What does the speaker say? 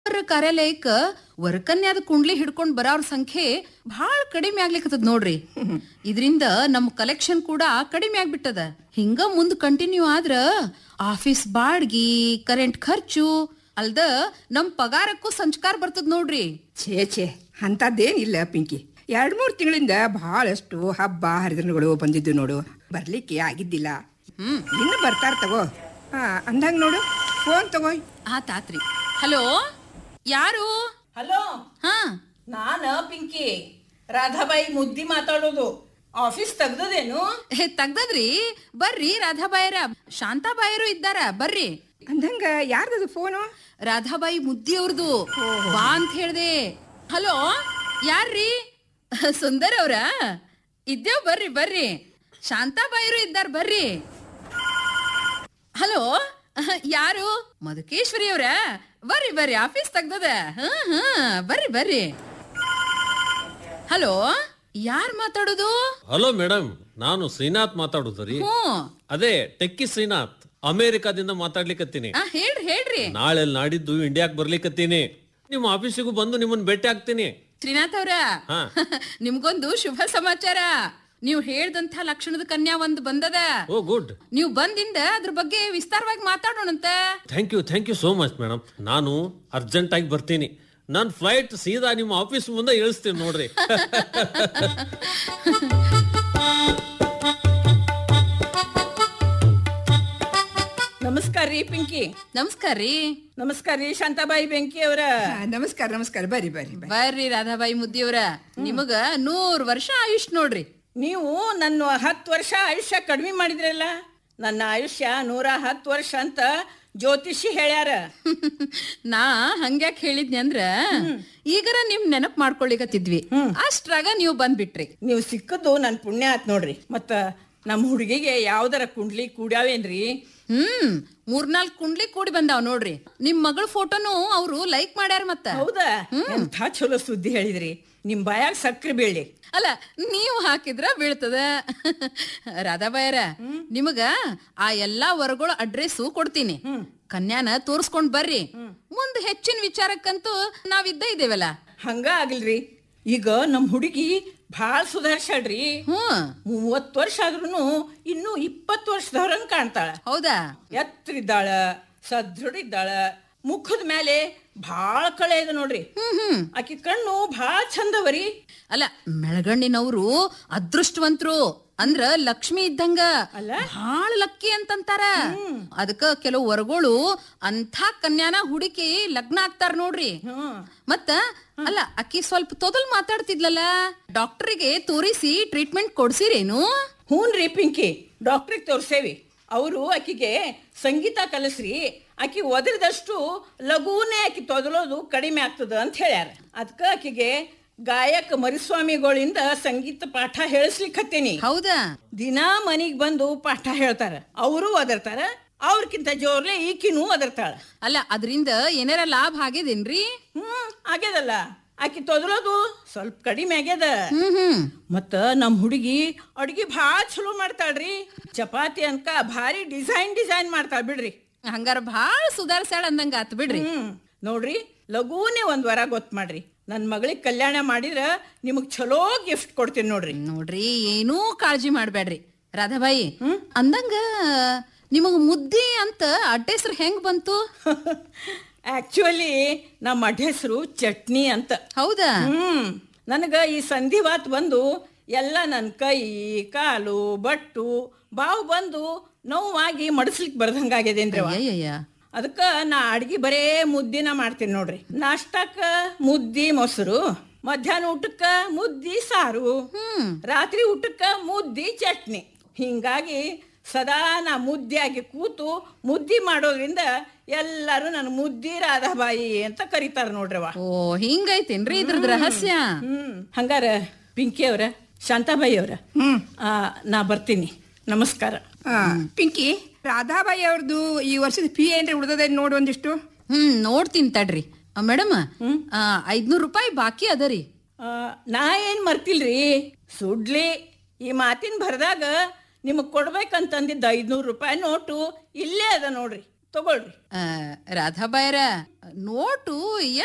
ಕಾರ್ಯಾಲಯಕ್ಕ ವರಕನ್ಯಾದ ಕುಂಡ್ಲಿ ಹಿಡ್ಕೊಂಡ್ ಬರೋರ್ ಸಂಖ್ಯೆ ಬಹಳ ಕಡಿಮೆ ಆಗ್ಲಿಕ್ಕತ್ತದ ನೋಡ್ರಿ ಇದರಿಂದ ನಮ್ ಕಲೆಕ್ಷನ್ ಕೂಡ ಕಡಿಮೆ ಆಗ್ಬಿಟ್ಟದ ಹಿಂಗ ಮುಂದ್ ಕಂಟಿನ್ಯೂ ಆದ್ರ ಆಫೀಸ್ ಬಾಡ್ಗಿ ಕರೆಂಟ್ ಖರ್ಚು ಅಲ್ದ ನಮ್ ಪಗಾರಕ್ಕೂ ಸಂಚಕಾರ ಬರ್ತದ ನೋಡ್ರಿ ಛೇ ಛೇ ಅಂಥದ್ದೇನಿಲ್ಲ ಪಿಂಕಿ ಎರಡು ಮೂರು ತಿಂಗಳಿಂದ ಬಹಳಷ್ಟು ಹಬ್ಬ ಹರಿದಿನಗಳು ಬಂದಿದ್ದು ನೋಡು ಬರ್ಲಿಕ್ಕೆ ಆಗಿದ್ದಿಲ್ಲ ಇನ್ನು ಬರ್ತಾರ ತಗೋ ಹಾ ಅಂದಂಗ ನೋಡು ಫೋನ್ ತಗೋ ಆತಾತ್ರಿ ಹಲೋ ಯಾರು ಹಲೋ ಹಾ ನಾನ ಪಿಂಕಿ ರಾಧಾಬಾಯಿ ಮುದ್ದಿ ಮಾತಾಡೋದು ಆಫೀಸ್ ತೆಗ್ದದೇನು ಹೇ ತಗ್ದದ್ರಿ ಬರ್ರಿ ರಾಧಾಬಾಯರ ಶಾಂತಾಬಾಯರು ಇದ್ದಾರ ಬರ್ರಿ ಅಂದಂಗ ಯಾರ್ದದು ಫೋನು ರಾಧಾಬಾಯಿ ಮುದ್ದಿ ಅವ್ರದು ಬಾ ಅಂತ ಹೇಳ್ದೆ ಹಲೋ ಯಾರ್ರಿ ಸುಂದರ್ ಅವ್ರ ಇದ್ದೇವ್ ಬರ್ರಿ ಬರ್ರಿ ಶಾಂತಾಬಾಯಿರು ಇದ್ದಾರ ಬರ್ರಿ ಹಲೋ ಯಾರು ಮಧುಕೇಶ್ವರಿ ಅವ್ರ ಬರ್ರಿ ಬರ್ರಿ ಆಫೀಸ್ ತೆಗ್ದದ ಹ್ಮ್ ಹ್ಮ್ ಬರ್ರಿ ಬರ್ರಿ ಹಲೋ ಯಾರ್ ಮಾತಾಡೋದು ಹಲೋ ಮೇಡಮ್ ನಾನು ಶ್ರೀನಾಥ್ ಮಾತಾಡುದು ರೀ ಹ್ಮ್ ಅದೇ ಟೆಕ್ಕಿ ಶ್ರೀನಾಥ್ ಅಮೇರಿಕಾದಿಂದ ಮಾತಾಡ್ಲಿಕತ್ತೀನಿ ಆ ಹೇಳ್ರಿ ಹೇಳ್ರಿ ನಾಳೆ ನಾಡಿದ್ದು ಇಂಡಿಯಾಕ್ ಬರ್ಲಿಕತ್ತೀನಿ ನಿಮ್ಮ ಆಫೀಸಿಗೂ ಬಂದು ನಿಮ್ಮನ್ನ ಭೇಟಿ ಆಗ್ತೀನಿ ಶ್ರೀನಾಥ್ ಅವ್ರ ಹಾ. ನಿಮ್ಗೊಂದು ಶುಭ ಸಮಾಚಾರ ನೀವು ಹೇಳ್ದಂತ ಲಕ್ಷಣದ ಕನ್ಯಾ ಒಂದ್ ಬಂದದ ಓ ಗುಡ್ ನೀವು ಬಂದಿಂದ ಅದ್ರ ಬಗ್ಗೆ ವಿಸ್ತಾರವಾಗಿ ಮಾತಾಡೋಣಂತ thank you thank you so much madam ನಾನು ಅರ್ಜೆಂಟ್ ಆಗಿ ಬರ್ತೀನಿ ನನ್ನ ಫ್ಲೈಟ್ ಸೀದಾ ನಿಮ್ಮ ಆಫೀಸ್ ಮುಂದೆ ಇಳಿಸ್ತೀನಿ ನೋಡ್ರಿ ನಮಸ್ಕಾರ ರೀ ಪಿಂಕಿ ನಮಸ್ಕಾರ ರೀ ನಮಸ್ಕಾರ ರೀ ಶಾಂತಾಬಾಯಿ ಬೆಂಕಿ ಅವರ ಹಾ, ನಮಸ್ಕಾರ ನಮಸ್ಕಾರ ಬರ್ರಿ ಬರ್ರಿ ಬರ್ರಿ ಬರ್ರಿ ರಾಧಾಬಾಯಿ ಮುದ್ದಿಯವ್ರ ನಿಮಗ ನೂರ್ ವರ್ಷ ಆಯುಷ್ ನೋಡ್ರಿ ನೀವು ನನ್ನ ಹತ್ತು ವರ್ಷ ಆಯುಷ್ಯ ಕಡಿಮೆ ಮಾಡಿದ್ರಲ್ಲ ನನ್ನ ಆಯುಷ್ಯ ನೂರ ಹತ್ತು ವರ್ಷ ಅಂತ ಜ್ಯೋತಿಷಿ ಹೇಳ್ಯಾರ ನಾ ಹಂಗ್ಯಾಕ್ ಹೇಳಿದ್ನಿ ಅಂದ್ರ ಈಗರ ನಿಮ್ ನೆನಪ್ ಮಾಡ್ಕೊಳಿಕತ್ತಿದ್ವಿ ಅಷ್ಟ್ರಾಗ ನೀವು ಬಂದ್ಬಿಟ್ರಿ ನೀವು ಸಿಕ್ಕದ್ದು ನನ್ನ ಪುಣ್ಯ ಆತ್ ನೋಡ್ರಿ ಮತ್ತ ನಮ್ಮ ಹುಡುಗಿಗೆ ಯಾವ್ದರ ಕುಂಡ್ಲಿ ಕೂಡ್ಯಾವೇನ್ರಿ ಹ್ಮ್ ಮೂರ್ನಾಲ್ಕ್ ಕುಂಡ್ಲಿ ಕೂಡಿ ಬಂದಾವ್ ನೋಡ್ರಿ ನಿಮ್ ಮಗಳ ಫೋಟೋನು ಅವ್ರು ಲೈಕ್ ಮಾಡ್ಯಾರ ಮತ್ತ ಹೌದಾ ಎಂಥ ಚಲೋ ಸುದ್ದಿ ಹೇಳಿದ್ರಿ ನಿಮ್ ಬಾಯಾಗ ಸಕ್ರೆ ಬೀಳ್ಲಿ ಅಲ್ಲ ನೀವು ಹಾಕಿದ್ರ ಬೀಳ್ತದ ರಾಧಾಬಾಯರ ನಿಮಗ ಆ ಎಲ್ಲಾ ವರ್ಗಳ ಅಡ್ರೆಸ್ಸು ಕೊಡ್ತೀನಿ ಕನ್ಯಾನ ತೋರ್ಸ್ಕೊಂಡ್ ಬರ್ರಿ ಮುಂದ್ ಹೆಚ್ಚಿನ ವಿಚಾರಕ್ಕಂತೂ ನಾವಿದ್ದ ಇದೇವಲ್ಲ ಹಂಗ ಆಗಿಲ್ರಿ ಈಗ ನಮ್ ಹುಡುಗಿ ಭಾಳ ಸುಧಾರ್ಸಾಳ್ರಿ ಹ್ಮ್ ಮೂವತ್ತು ವರ್ಷ ಆದ್ರೂ ಇನ್ನೂ ಇಪ್ಪತ್ತು ವರ್ಷದವ್ರಂಗ್ ಕಾಣ್ತಾಳ ಹೌದಾ ಎತ್ತರಿದ್ದಾಳ ಸದೃಢ ಇದ್ದಾಳ ಮುಖದ ಮೇಲೆ ಭಾಳ ಕಳೆ ಇದೆ ನೋಡ್ರಿ ಆಕಿ ಕಣ್ಣು ಭಾಳ ಚಂದವರಿ ಅಲ್ಲ ಮೆಳಗಣ್ಣಿನವ್ರು ಅದೃಷ್ಟವಂತರು ಅಂದ್ರ ಲಕ್ಷ್ಮಿ ಇದ್ದಂಗ ಅಲ್ಲ? ಭಾಳ ಲಕ್ಕಿ ಅಂತಂತಾರ ಅದಕ್ಕ ಕೆಲವು ವರ್ಗಳು ಅಂಥ ಕನ್ಯಾನ ಹುಡುಕಿ ಲಗ್ನ ಆಗ್ತಾರ ನೋಡ್ರಿ ಹ್ಮ್ ಮತ್ತ ಅಲ್ಲ ಅಕ್ಕಿ ಸ್ವಲ್ಪ ತೊದಲ್ ಮಾತಾಡ್ತಿದ್ಲಲ್ಲ ಡಾಕ್ಟರಿಗೆ ತೋರಿಸಿ ಟ್ರೀಟ್ಮೆಂಟ್ ಕೊಡ್ಸಿರೇನು ಹ್ಞೂನ್ರಿ ಪಿಂಕಿ ಡಾಕ್ಟ್ರಿಗೆ ತೋರ್ಸೇವಿ ಅವರು ಆಕಿಗೆ ಸಂಗೀತ ಕಲಿಸ್ರಿ ಆಕಿ ಒದರಿದಷ್ಟು ಲಘೂನೇ ಆಕಿ ತೊದಲೋದು ಕಡಿಮೆ ಆಗ್ತದ ಅಂತ ಹೇಳ್ಯಾರ ಅದಕ್ಕೆ ಆಕಿಗೆ ಗಾಯಕ ಮರಿಸ್ವಾಮಿಗಳಿಂದ ಸಂಗೀತ ಪಾಠ ಹೇಳಿಸ್ಲಿಕ್ಕತ್ತೀನಿ ಹೌದಾ ದಿನಾ ಮನಿಗ್ ಬಂದು ಪಾಠ ಹೇಳ್ತಾರ ಅವರು ಒದರ್ತಾರ ಅವ್ರಕ್ಕಿಂತ ಜೋರ್ಲೆ ಈಕಿನೂ ಒದರ್ತಾಳ ಅಲ್ಲ ಅದರಿಂದ ಏನಾರ ಲಾಭ ಆಗಿದೇನ್ರಿ ಹ್ಮ್ ಆಗ್ಯದಲ್ಲ ಆಕಿ ತೊದಲೋದು ಸ್ವಲ್ಪ ಕಡಿಮೆ ಆಗ್ಯದ ಹ್ಮ್ ಹ್ಮ್ ಮತ್ತ ನಮ್ ಹುಡುಗಿ ಅಡ್ಗಿ ಭಾಳ ಚಲೋ ಮಾಡ್ತಾಳ್ರಿ ಚಪಾತಿ ಅನ್ಕ ಭಾರಿ ಡಿಸೈನ್ ಡಿಸೈನ್ ಮಾಡ್ತಾಳ ಬಿಡ್ರಿ ಹಂಗಾರ ಭಾಳ ಸುಧಾರ್ಸ್ಯಾಳ ಅಂದಂಗ ಆತ್ ಬಿಡ್ರಿ ಹ್ಮ್ ನೋಡ್ರಿ ಲಘೂನೇ ಒಂದ್ ವರ ಗೊತ್ತ ಮಾಡ್ರಿ ನನ್ ಮಗಳಿಗೆ ಕಲ್ಯಾಣ ಮಾಡಿದ್ರ ನಿಮಗ್ ಚಲೋ ಗಿಫ್ಟ್ ಕೊಡ್ತೀನಿ ನೋಡ್ರಿ ನೋಡ್ರಿ ಏನೂ ಕಾಳಜಿ ಮಾಡ್ಬೇಡ್ರಿ ರಾಧಾಬಾಯಿ ಅಂದಂಗ ನಿಮಗ ಮುದ್ದಿ ಅಂತ ಅಡ್ಡ ಹೆಸ್ರು ಹೆಂಗ್ ಬಂತು ಆಕ್ಚುಲಿ ನಮ್ಮ ಅಡ್ಡ ಹೆಸರು ಚಟ್ನಿ ಅಂತ ಹೌದಾ ಹ್ಮ್ ನನಗ ಈ ಸಂಧಿವಾತ್ ಬಂದು ಎಲ್ಲ ನನ್ನ ಕೈ ಕಾಲು ಬಟ್ಟು ಬಾವು ಬಂದು ನೋವಾಗಿ ಮಡಸ್ಲಿಕ್ಕೆ ಬರ್ದಂಗಾಗ್ಯದೇನ್ರಿ ಅಯ್ಯಯ್ಯ ಅದಕ್ಕ ನಾ ಅಡ್ಗಿ ಬರೇ ಮುದ್ದಿನ ಮಾಡ್ತೀನಿ ನೋಡ್ರಿ ನಾಷ್ಟಕ್ಕ ಮುದ್ದಿ ಮೊಸರು ಮಧ್ಯಾಹ್ನ ಊಟಕ್ಕ ಮುದ್ದಿ ಸಾರು ರಾತ್ರಿ ಊಟಕ್ಕ ಮುದ್ದಿ ಚಟ್ನಿ ಹಿಂಗಾಗಿ ಸದಾ ನಾ ಮುದ್ದಿಯಾಗಿ ಕೂತು ಮುದ್ದಿ ಮಾಡೋದ್ರಿಂದ ಎಲ್ಲರೂ ನನ್ನ ಮುದ್ದಿ ರಾಧಾಬಾಯಿ ಅಂತ ಕರೀತಾರ ನೋಡ್ರವ ಓ ಹಿಂಗೈತೇನ್ರಿ ಇದ್ರದ್ ರಹಸ್ಯ ಹ್ಮ್ ಹಂಗಾರ ಪಿಂಕಿ ಅವ್ರ ಶಾಂತಾಬಾಯಿ ಅವ್ರ ಆ, ನಾ ಬರ್ತೀನಿ ನಮಸ್ಕಾರ ಆ, ಪಿಂಕಿ ರಾಧಾಬಾಯಿ ಅವ್ರದ್ದು ಈ ವರ್ಷದ ಫೀ ಏನ್ರಿ ಉಳ್ದದ ನೋಡು ಒಂದಿಷ್ಟು ಹ್ಮ್ ನೋಡ್ತೀನಿ ತಡ್ರಿ ಮೇಡಮ್ ಐದ್ನೂರ್ ರೂಪಾಯಿ ಬಾಕಿ ಅದರಿ ಆ, ನಾ ಏನ್ ಮರ್ತಿಲ್ರಿ ಸುಡ್ಲಿ ಈ ಮಾತಿನ ಭರದಾಗ ನಿಮಗ್ ಕೊಡ್ಬೇಕಂತಂದಿದ್ದ ಐದ್ನೂರು ರೂಪಾಯಿ ನೋಟು ಇಲ್ಲೇ ಅದ ನೋಡ್ರಿ ತಗೊಳ್ರಿ ರಾಧಾಬಾಯರ ನೋಟು